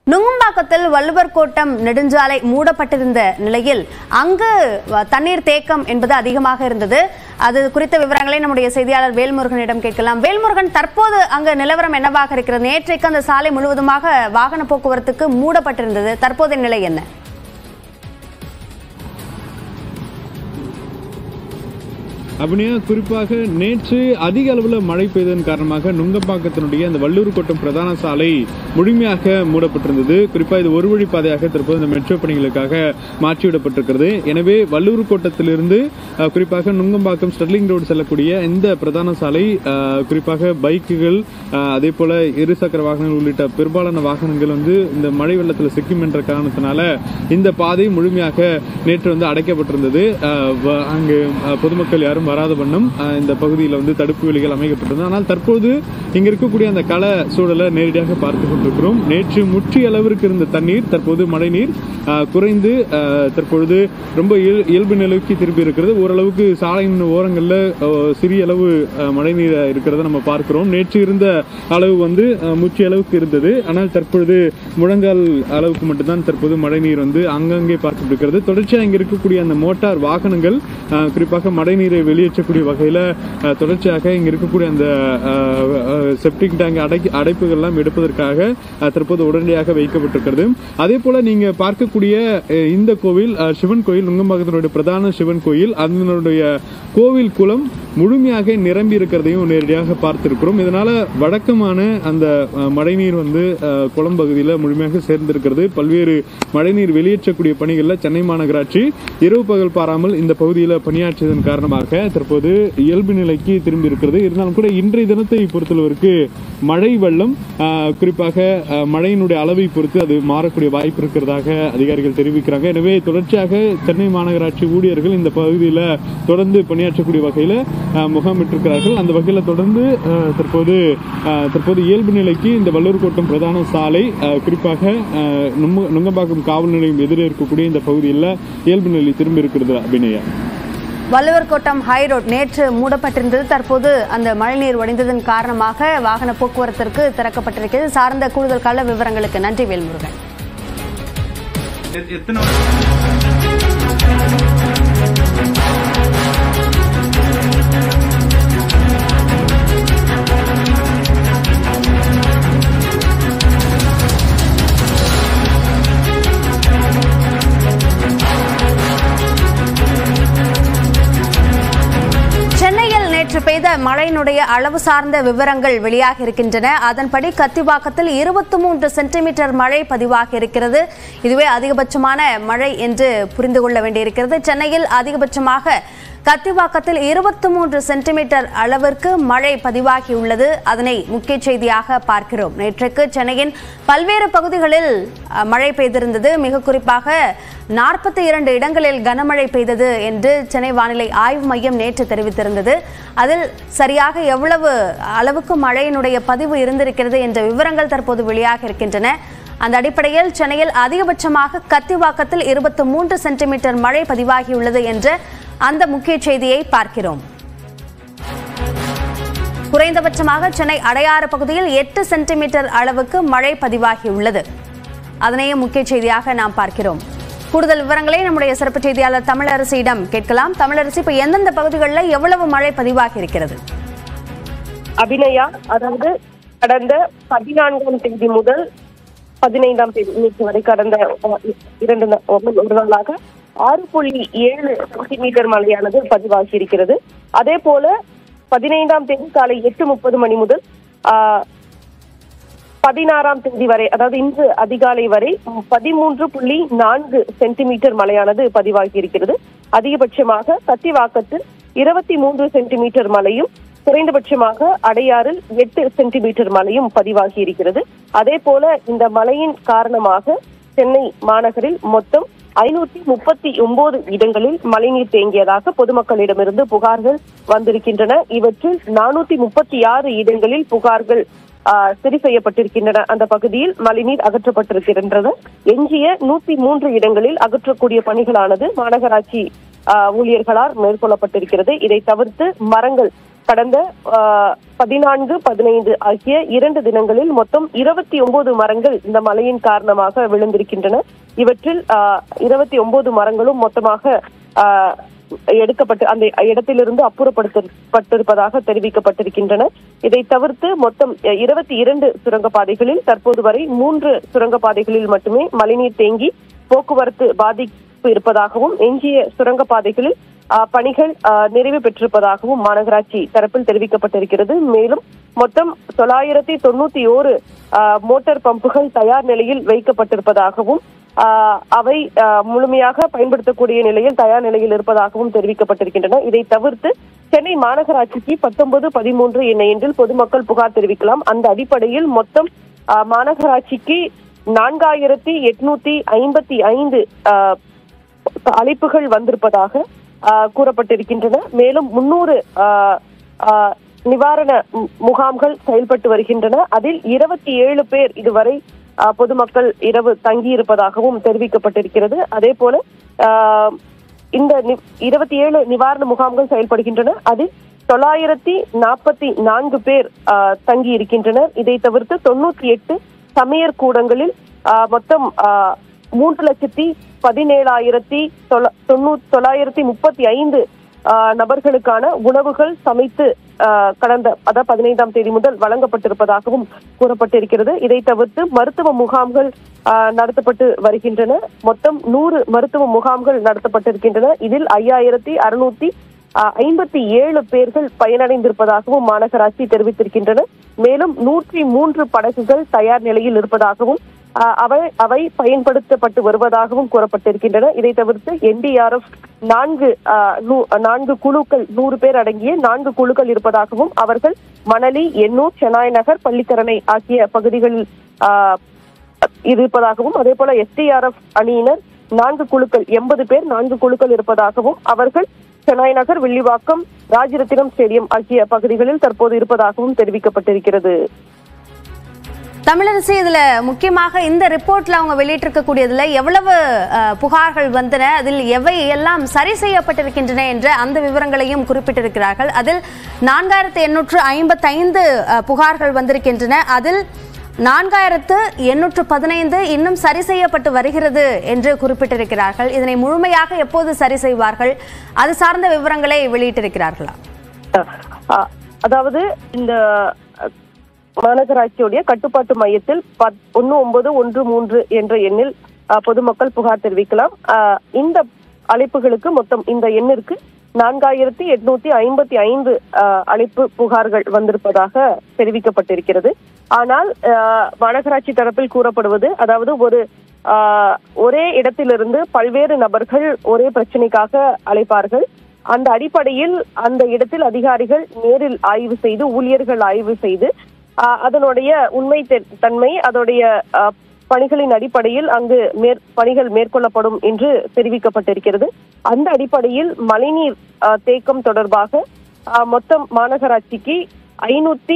நுங்கம்பாக்கத்தில் வள்ளுவர் கோட்டம் நெடுஞ்சாலை மூடப்பட்டிருந்த நிலையில் அங்கு வ- தண்ணீர் தேக்கம் என்பது அதிகமாக இருந்தது அது குறித்த விவரங்களை நம்முடைய செய்தியாளர் வேல்முருகனிடம் கேட்கலாம் வேல்முருகன் தற்போது அங்கு நிலவரம் என்னவாக இருக்கிறது நேற்றைக்கு அந்த சாலை முழுவதுமாக வாகன போக்குவரத்துக்கு மூடப்பட்டிருந்தது தற்போதைய நிலை என்ன அப்படின்னா குறிப்பாக நேற்று அதிக அளவில் மழை பெய்ததன் காரணமாக நுங்கம்பாக்கத்தினுடைய அந்த வள்ளூர் கோட்டம் பிரதான சாலை முழுமையாக மூடப்பட்டிருந்தது குறிப்பாக இது ஒரு வழி பாதையாக தற்போது இந்த மெட்ரோ பணிகளுக்காக மாற்றிவிடப்பட்டிருக்கிறது எனவே வள்ளூர் கோட்டத்திலிருந்து அஹ், குறிப்பாக நுங்கம்பாக்கம் ஸ்டெர்லிங் ரோடு செல்லக்கூடிய இந்த பிரதான சாலை அஹ், குறிப்பாக பைக்குகள் அஹ், அதே போல இருசக்கர வாகனங்கள் உள்ளிட்ட பெரும்பாலான வாகனங்கள் வந்து இந்த மழை வெள்ளத்தில் சிக்கும் என்ற காரணத்தினால இந்த பாதை முழுமையாக நேற்று வந்து அடைக்கப்பட்டிருந்தது அஹ், வ- அங்கு அஹ், பொதுமக்கள் யாரும் வராத வண்ணம் அஹ், இந்த பகுதியில் வந்து தடுப்பு வேலிகள் அமைக்கப்பட்டிருந்தது ஆனால் தற்போது இங்க இருக்கக்கூடிய அந்த கள சூழலை நேரடியாக பார்த்து கொண்டிருக்கிறோம் நேற்று முற்றிய அளவிற்கு இருந்த தண்ணீர் தற்போது மழைநீர் அஹ், குறைந்து அஹ், தற்பொழுது ரொம்ப இயல்- இயல்பு நிலைக்கு திரும்பி இருக்கிறது ஓரளவுக்கு சாலையின் ஓரங்களில் அஹ், சிறிய அளவு அஹ், மழைநீர் இருக்கிறத நம்ம பார்க்கிறோம் நேற்று இருந்த அளவு வந்து அஹ், முற்றிய அளவுக்கு இருந்தது ஆனால் தற்பொழுது முழங்கால் அளவுக்கு மட்டும்தான் தற்போது மழைநீர் வந்து அங்கங்கே பார்க்கப்படுகிறது தொடர்ச்சியாக இங்க இருக்கக்கூடிய அந்த மோட்டார் வாகனங்கள் அஹ், குறிப்பாக மழைநீரை வெளியேற்றக்கூடிய வகையில அஹ், தொடர்ச்சியாக இங்க இருக்கக்கூடிய அந்த செப்டிக் டேங்க் அடை அடைப்புகள்லாம் எடுப்பதற்காக அஹ், தற்போது உடனடியாக வைக்கப்பட்டிருக்கிறது அதே போல நீங்க பார்க்கக்கூடிய அஹ், இந்த கோவில் அஹ், சிவன் கோயில் நுங்கம்பாக்கத்தினுடைய பிரதான சிவன் கோயில் அதனுடைய கோவில் குளம் முழுமையாக நிரம்பி இருக்கிறதையும் நேரடியாக பார்த்திருக்கிறோம் இதனால வழக்கமான அந்த அஹ், மழைநீர் வந்து அஹ், குளம் பகுதியில் முழுமையாக சேர்ந்திருக்கிறது பல்வேறு மழைநீர் வெளியேற்றக்கூடிய பணிகளில் சென்னை மாநகராட்சி இரவு பகல் பாராமல் இந்த பகுதியில் பணியாற்றியதன் காரணமாக தற்போது இயல்பு நிலைக்கு திரும்பி இருக்கிறது இருந்தாலும் கூட இன்றைய தினத்தை பொறுத்தளவிற்கு மழை வெள்ளம் அஹ், குறிப்பாக அஹ், மழையினுடைய அளவை பொறுத்து அது மாறக்கூடிய வாய்ப்பு இருக்கிறதாக அதிகாரிகள் தெரிவிக்கிறாங்க எனவே தொடர்ச்சியாக சென்னை மாநகராட்சி ஊழியர்கள் இந்த பகுதியில் தொடர்ந்து பணியாற்றக்கூடிய வகையில் முகாமிட்டிருக்கிறார்கள் அந்த வகையில் தொடர்ந்து அஹ், தற்போது அஹ், தற்போது இயல்பு நிலைக்கு இந்த வள்ளூர் கோட்டம் பிரதான சாலை அஹ், குறிப்பாக அஹ், நுங்க- நுங்கம்பாக்கம் காவல் நிலையம் எதிரே இருக்கக்கூடிய இந்த பகுதியில் இயல்பு நிலை திரும்பி இருக்கிறது அபிநயா வள்ளுவர் கோட்டம் ஹைரோட் நேற்று மூடப்பட்டிருந்தது தற்போது அந்த மழைநீர் வடிந்ததன் காரணமாக வாகன போக்குவரத்திற்கு திறக்கப்பட்டிருக்கிறது சார்ந்த கூடுதல் கள விவரங்களுக்கு நன்றி வேல்முருகன் சென்னையில் நேற்று பெய்த மழையினுடைய அளவு சார்ந்த விவரங்கள் வெளியாக இருக்கின்றன அதன்படி கத்திவாக்கத்தில் இருபத்தி மூன்று சென்டிமீட்டர் மழை பதிவாகி இருக்கிறது இதுவே அதிகபட்சமான மழை என்று புரிந்து கொள்ள வேண்டியிருக்கிறது சென்னையில் அதிகபட்சமாக கத்திவாக்கத்தில் இருபத்தி மூன்று சென்டிமீட்டர் அளவிற்கு மழை பதிவாகியுள்ளது அதனை முக்கிய செய்தியாக பார்க்கிறோம் நேற்றுக்கு சென்னையின் பல்வேறு பகுதிகளில் அஹ், மழை பெய்திருந்தது மிக குறிப்பாக நாற்பத்தி இரண்டு இடங்களில் கனமழை பெய்தது என்று சென்னை வானிலை ஆய்வு மையம் நேற்று தெரிவித்திருந்தது அதில் சரியாக எவ்வளவு அளவுக்கு மழையினுடைய பதிவு இருந்திருக்கிறது என்ற விவரங்கள் தற்போது வெளியாக இருக்கின்றன அந்த அடிப்படையில் சென்னையில் அதிகபட்சமாக கத்திவாக்கத்தில் இருபத்தி மூன்று சென்டிமீட்டர் மழை பதிவாகியுள்ளது என்ற அந்த முக்கிய செய்தியை பார்க்கிறோம் குறைந்தபட்சமாக சென்னை அடையாறு பகுதியில் எட்டு சென்டிமீட்டர் அளவுக்கு மழை பதிவாகியுள்ளது அதனையும் முக்கிய செய்தியாக நாம் பார்க்கிறோம் கூடுதல் விவரங்களை நம்முடைய சிறப்பு செய்தியாளர் தமிழரசியிடம் கேட்கலாம் தமிழரசி இப்ப எந்தெந்த பகுதிகளில் எவ்வளவு மழை பதிவாகி இருக்கிறது அபிநயா அதாவது கடந்த பதினான்காம் தேதி முதல் பதினைந்தாம் தேதி இன்னைக்கு வரை கடந்த அஹ், இரண்டு நா- ஒரு நாளாக ஆறு புள்ளி ஏழு சென்டிமீட்டர் மழையானது பதிவாகி இருக்கிறது அதே போல பதினைந்தாம் தேதி காலை எட்டு முப்பது மணி முதல் ஆஹ், பதினாறாம் தேதி வரை அதாவது இன்று அதிகாலை வரை பதிமூன்று புள்ளி நான்கு சென்டிமீட்டர் மழையானது பதிவாகி இருக்கிறது அதிகபட்சமாக கத்திவாக்கத்தில் இருபத்தி மூன்று சென்டிமீட்டர் மழையும் குறைந்தபட்சமாக அடையாறில் எட்டு சென்டிமீட்டர் மழையும் பதிவாகி இருக்கிறது அதே போல இந்த மழையின் காரணமாக சென்னை மாநகரில் மொத்தம் ஐநூத்தி முப்பத்தி ஒன்பது இடங்களில் மழைநீர் தேங்கியதாக பொதுமக்களிடமிருந்து புகார்கள் வந்திருக்கின்றன இவற்றில் நானூத்தி முப்பத்தி ஆறு இடங்களில் புகார்கள் ஆஹ், சரி செய்யப்பட்டிருக்கின்றன அந்த பகுதியில் மழைநீர் அகற்றப்பட்டிருக்கின்றது எஞ்சிய நூத்தி மூன்று இடங்களில் அகற்றக்கூடிய பணிகளானது மாநகராட்சி ஆஹ், ஊழியர்களால் மேற்கொள்ளப்பட்டிருக்கிறது இதை தவிர்த்து மரங்கள் கடந்த ஆஹ், பதினான்கு பதினைந்து ஆகிய இரண்டு தினங்களில் மொத்தம் இருபத்தி ஒன்பது மரங்கள் இந்த மழையின் காரணமாக விழுந்திருக்கின்றன இவற்றில் இருபத்தி ஒன்பது மரங்களும் மொத்தமாக ஆஹ், எடுக்கப்பட்டு அந்த இடத்திலிருந்து அப்புறப்படுத்தப்பட்டிருப்பதாக தெரிவிக்கப்பட்டிருக்கின்றன இதை தவிர்த்து மொத்தம் இருபத்தி இரண்டு சுரங்கப்பாதைகளில் தற்போது வரை மூன்று சுரங்கப்பாதைகளில் மட்டுமே மழைநீர் தேங்கி போக்குவரத்து பாதிப்பு இருப்பதாகவும் எஞ்சிய சுரங்கப்பாதைகளில் ஆஹ், பணிகள் ஆஹ், நிறைவு பெற்றிருப்பதாகவும் மாநகராட்சி தரப்பில் தெரிவிக்கப்பட்டிருக்கிறது மேலும் மொத்தம் தொள்ளாயிரத்தி தொண்ணூத்தி ஓரு மோட்டார் பம்புகள் தயார் நிலையில் வைக்கப்பட்டிருப்பதாகவும் ஆஹ், அவை ஆஹ், முழுமையாக பயன்படுத்தக்கூடிய நிலையில் தயார் நிலையில் இருப்பதாகவும் தெரிவிக்கப்பட்டிருக்கின்றன இதை தவிர்த்து சென்னை மாநகராட்சிக்கு பத்தொன்பது பதிமூன்று என்ற எண்ணில் பொதுமக்கள் புகார் தெரிவிக்கலாம் அந்த அடிப்படையில் மொத்தம் ஆஹ், மாநகராட்சிக்கு நான்காயிரத்தி எட்நூத்தி ஐம்பத்தி ஐந்து ஆஹ், அழைப்புகள் வந்திருப்பதாக ஆஹ், கூறப்பட்டிருக்கின்றன மேலும் முன்னூறு நிவாரண மு- முகாம்கள் செயல்பட்டு வருகின்றன அதில் இருபத்தி ஏழு பேர் இதுவரை ஆஹ், பொதுமக்கள் இரவு தங்கியிருப்பதாகவும் தெரிவிக்கப்பட்டிருக்கிறது அதே போல ஆஹ், இந்த இருபத்தி ஏழு நிவாரண முகாம்கள் செயல்படுகின்றன அதில் தொள்ளாயிரத்தி நாற்பத்தி நான்கு பேர் ஆஹ், தங்கி இருக்கின்றனர் இதை தவிர்த்து தொண்ணூத்தி எட்டு சமையற் கூடங்களில் ஆஹ், மொத்தம் ஆஹ், மூன்று லட்சத்தி பதினேழாயிரத்தி தொள்ள- தொண்ணூ- தொள்ளாயிரத்தி முப்பத்தி ஐந்து ஆஹ், நபர்களுக்கான உணவுகள் சமைத்து ஆஹ், கடந்த அதாவது பதினைந்தாம் தேதி முதல் வழங்கப்பட்டிருப்பதாகவும் கூறப்பட்டிருக்கிறது இதை தவிர்த்து மருத்துவ முகாம்கள் ஆஹ், நடத்தப்பட்டு வருகின்றன மொத்தம் நூறு மருத்துவ முகாம்கள் நடத்தப்பட்டிருக்கின்றன இதில் ஐயாயிரத்தி அறுநூத்தி ஐம்பத்தி ஏழு பேர்கள் பயனடைந்திருப்பதாகவும் மாநகராட்சி தெரிவித்திருக்கின்றன மேலும் நூற்றி மூன்று படகுகள் தயார் நிலையில் இருப்பதாகவும் ஆஹ், அவை அவை பயன்படுத்தப்பட்டு வருவதாகவும் கூறப்பட்டிருக்கின்றன இதை தவிர்த்து என்டிஆர்எஃப் நான்கு ஆஹ், நூ- நான்கு குழுக்கள் நூறு பேர் அடங்கிய நான்கு குழுக்கள் இருப்பதாகவும் அவர்கள் மணலி எண்ணூர் சென்னாய் நகர் பள்ளிக்கரணை ஆகிய பகுதிகளில் ஆஹ், இருப்பதாகவும் அதே போல எஸ்டிஆர்எஃப் அணியினர் நான்கு குழுக்கள் எண்பது பேர் நான்கு குழுக்கள் இருப்பதாகவும் அவர்கள் சென்னாய் நகர் வில்லிவாக்கம் ராஜரத்தினம் ஸ்டேடியம் ஆகிய பகுதிகளில் தற்போது இருப்பதாகவும் தெரிவிக்கப்பட்டிருக்கிறது தமிழரசி இதுல முக்கியமாக இந்த ரிப்போர்ட்ல அவங்க வெளியிட்டிருக்கக்கூடியதுல எவ்வளவு அஹ், புகார்கள் வந்தன அதில் எவை எல்லாம் சரி செய்யப்பட்டிருக்கின்றன என்ற அந்த விவரங்களையும் குறிப்பிட்டிருக்கிறார்கள் அதில் நான்காயிரத்து எண்ணூற்று ஐம்பத்தைந்து புகார்கள் வந்திருக்கின்றன அதில் நான்காயிரத்து எண்ணூற்று பதினைந்து இன்னும் சரி செய்யப்பட்டு வருகிறது என்று குறிப்பிட்டிருக்கிறார்கள் இதனை முழுமையாக எப்போது சரி செய்வார்கள் அது சார்ந்த விவரங்களை வெளியிட்டிருக்கிறார்களா அஹ், அதாவது இந்த அஹ், மாநகராட்சியுடைய கட்டுப்பாட்டு மையத்தில் பத்- ஒண்ணு ஒன்பது ஒன்று மூன்று என்ற எண்ணில் அஹ், பொதுமக்கள் புகார் தெரிவிக்கலாம் அஹ், இந்த அழைப்புகளுக்கு மொத்தம் இந்த எண்ணிற்கு நான்காயிரத்தி எட்நூத்தி ஐம்பத்தி ஐந்து அஹ், அழைப்பு புகார்கள் வந்திருப்பதாக தெரிவிக்கப்பட்டிருக்கிறது ஆனால் அஹ், மாநகராட்சி தரப்பில் கூறப்படுவது அதாவது ஒரு ஆஹ், ஒரே இடத்திலிருந்து பல்வேறு நபர்கள் ஒரே பிரச்சனைக்காக அழைப்பார்கள் அந்த அடிப்படையில் அந்த இடத்தில் அதிகாரிகள் நேரில் ஆய்வு செய்து ஊழியர்கள் ஆய்வு செய்து ஆஹ், அதனுடைய உண்மை தெ- தன்மை அதோடைய ஆஹ், பணிகளின் அடிப்படையில் அங்கு மேற் பணிகள் மேற்கொள்ளப்படும் என்று தெரிவிக்கப்பட்டிருக்கிறது அந்த அடிப்படையில் மழைநீர் ஆஹ், தேக்கம் தொடர்பாக ஆஹ், மொத்தம் மாநகராட்சிக்கு ஐநூத்தி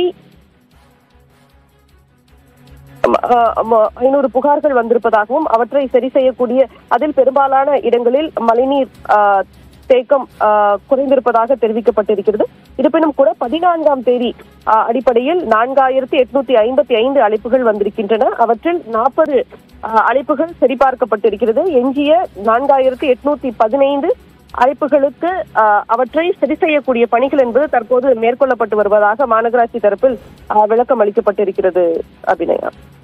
ஐநூறு புகார்கள் வந்திருப்பதாகவும் அவற்றை சரி செய்யக்கூடிய அதில் பெரும்பாலான இடங்களில் மழைநீர் ஆஹ், தேக்கம் ஆஹ், குறைந்திருப்பதாக தெரிவிக்கப்பட்டிருக்கிறது இருப்பினும் கூட பதினான்காம் தேதி ஆஹ், அடிப்படையில் நான்காயிரத்தி எட்நூத்தி ஐம்பத்தி ஐந்து அழைப்புகள் வந்திருக்கின்றன அவற்றில் நாற்பது அழைப்புகள் சரிபார்க்கப்பட்டிருக்கிறது எஞ்சிய நான்காயிரத்தி எட்நூத்தி பதினைந்து அழைப்புகளுக்கு ஆஹ், அவற்றை சரி செய்யக்கூடிய பணிகள் என்பது தற்போது மேற்கொள்ளப்பட்டு வருவதாக மாநகராட்சி தரப்பில் ஆஹ், விளக்கம் அளிக்கப்பட்டிருக்கிறது அபிநயா